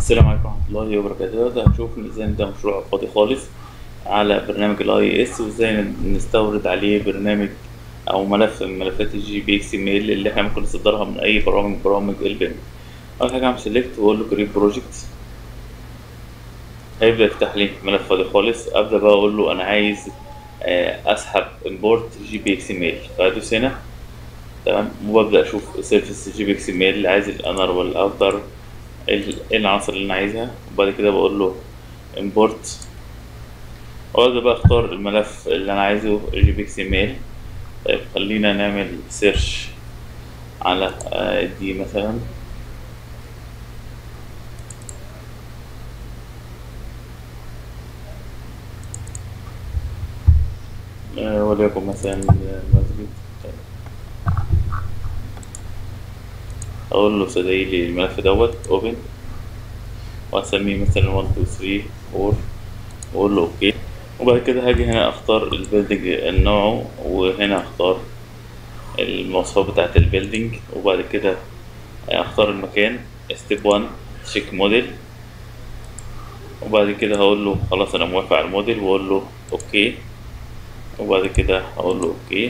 السلام عليكم ورحمة الله وبركاته ده هنشوف ازاي نبدأ مشروع فاضي خالص على برنامج الاي اس وازاي نستورد عليه برنامج او ملف من ملفات الجي بي اكس ام ال اللي احنا ممكن نصدرها من اي برامج من برامج البيم اول حاجة اعمل سيلكت واقول له كريت بروجكت هيبدأ يفتح لي ملف فاضي خالص ابدأ بقى اقول له انا عايز آه، اسحب امبورت جي بي اكس ام ال فادوس هنا تمام وببدأ اشوف سيرفيس جي بي اكس ام ال عايز الانر والاوتر ايه العناصر اللي انا عايزها وبعد كده بقول له import وابدا بقى اختار الملف اللي انا عايزه جي بي اكس ام ال طيب خلينا نعمل سيرش على آه، دي مثلا آه، وليكن مثلا مسجد اقول له سدي لي الملف دوت اوبن واسميه مثلا 1 2 3 4 واقول له اوكي وبعد كده هاجي هنا اختار البيلدينج النوع وهنا اختار المواصفات بتاعة البيلدينج وبعد كده اختار المكان ستيب 1 تشيك موديل وبعد كده هقول له خلاص انا موافق على الموديل واقول له اوكي وبعد كده هقول له اوكي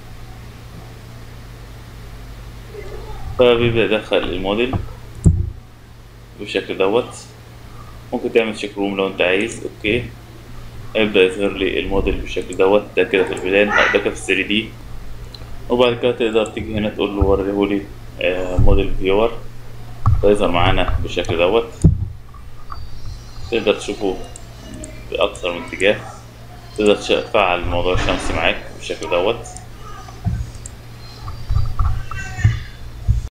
فبيبدأ يدخل الموديل بالشكل دوت ممكن تعمل تشيك روم لو انت عايز اوكي هيبدأ يظهر لي الموديل بالشكل دوت ده كده في البلان ده كده في 3 دي وبعد كده تقدر تيجي هنا تقول له وريهولي آه موديل فيور فيظهر معانا بالشكل دوت تقدر تشوفه بأكثر من اتجاه تقدر تفعل موضوع الشمس معاك بالشكل دوت